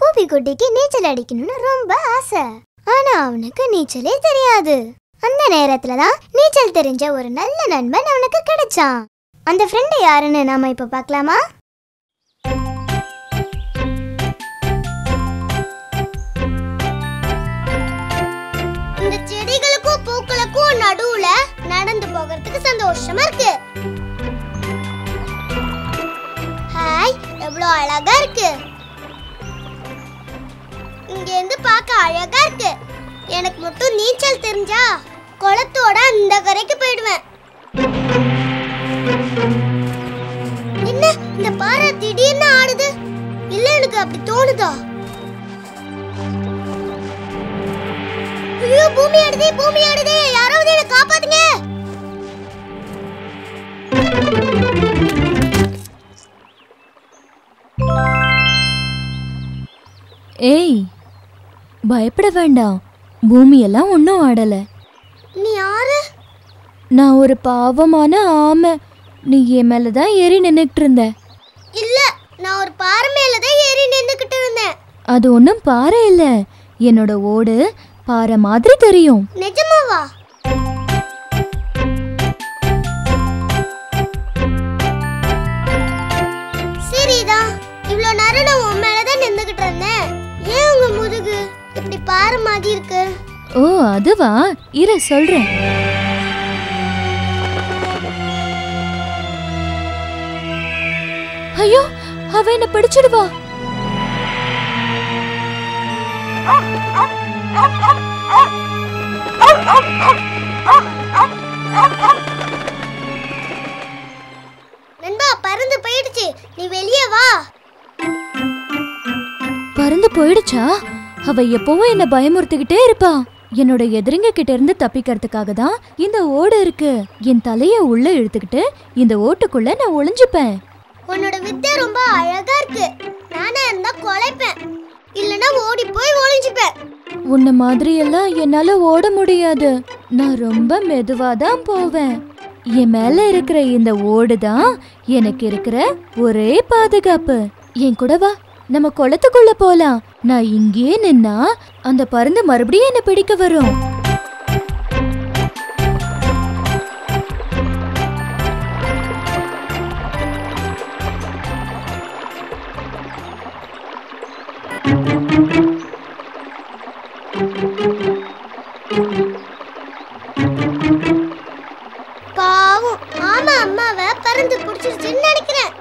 booby குட்டிக்கு நீச்சல் அடிக்கணும்னு ரொம்ப ஆசை ஆனா அவனுக்கு நீச்சலே தெரியாது அந்த நேரத்துல தான் நீச்சல் தெரிஞ்ச ஒரு நல்ல நண்பன் அவனுக்கு கிடைச்சான் அந்த ஃப்ரெண்டு யாருன்னு நாம இப்ப பார்க்கலாமா இந்த செடிகளுக்கும் பூக்களுக்கும் நடுவுல நடந்து போகிறதுக்கு சந்தோஷமா இருக்கு ஹாய் எவ்வளோ அழகா இருக்கு இங்க இருந்து பார்க்க அழகா இருக்கு எனக்கு மட்டும் நீச்சல் தெரிஞ்சா குளத்தோட அந்த கரைக்கு போயிடுவேன் என்ன இந்த பாறை திடீர்னு ஆடுது இல்ல எனக்கு அப்படி தோணுதா ஐயோ பூமி ஆடுதே பூமி ஆடுதே யாராவது என்ன காப்பாத்துங்க ஏய் பயப்பட வேண்டாம் பூமியெல்லாம் ஒன்றும் ஆடல நீ யாரு நான் ஒரு பாவமான ஆமை நீ என் மேல தான் ஏறி நின்றுட்டு இருந்த இல்ல நான் ஒரு பாறை மேல தான் ஏறி நின்னுக்கிட்டு இருந்தேன் அது ஒன்றும் பாறை இல்லை என்னோட ஓடு பாறை மாதிரி தெரியும் நிஜமாவா சரிதான் இவ்வளோ நேரம் நான் உன் மேல தான் நின்னுக்கிட்டு இருந்தேன் ஏன் உங்க முதுகு இப்படி பாறை மாதிரி இருக்கு ஓ அதுவா இரு சொல்றேன் ஐயோ அவ என்ன பிடிச்சிடுவா நண்பா பறந்து போயிடுச்சு நீ வெளியே வா பறந்து போயிடுச்சா அவ எப்பவும் என்ன பயமுறுத்திக்கிட்டே இருப்பா என்னோட எதிரிங்க கிட்ட இருந்து தப்பிக்கிறதுக்காக தான் இந்த ஓடு இருக்கு என் தலைய உள்ள இழுத்துக்கிட்டு இந்த ஓட்டுக்குள்ள நான் ஒளிஞ்சுப்பேன் உன்னோட வித்தை ரொம்ப அழகா இருக்கு நானா இருந்தா கொலைப்பேன் இல்லனா ஓடி போய் ஒளிஞ்சுப்பேன் உன்ன மாதிரி எல்லாம் என்னால ஓட முடியாது நான் ரொம்ப மெதுவா தான் போவேன் என் மேல இருக்கிற இந்த ஓடு தான் எனக்கு இருக்கிற ஒரே பாதுகாப்பு என் கூட வா நம்ம குளத்துக்குள்ள போலாம் நான் இங்கேயே நின்னா அந்த பருந்து மறுபடியும் என்ன பிடிக்க வரும் பாவம் ஆமா அம்மாவை பறந்து பிடிச்சிருச்சுன்னு நினைக்கிறேன்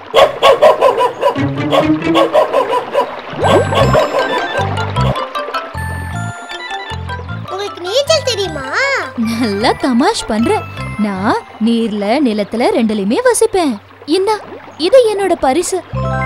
உங்களுக்கு நீச்சல் தெரியுமா நல்லா தமாஷ் பண்ற நான் நீர்ல நிலத்துல ரெண்டுலயுமே வசிப்பேன் இந்தா இது என்னோட பரிசு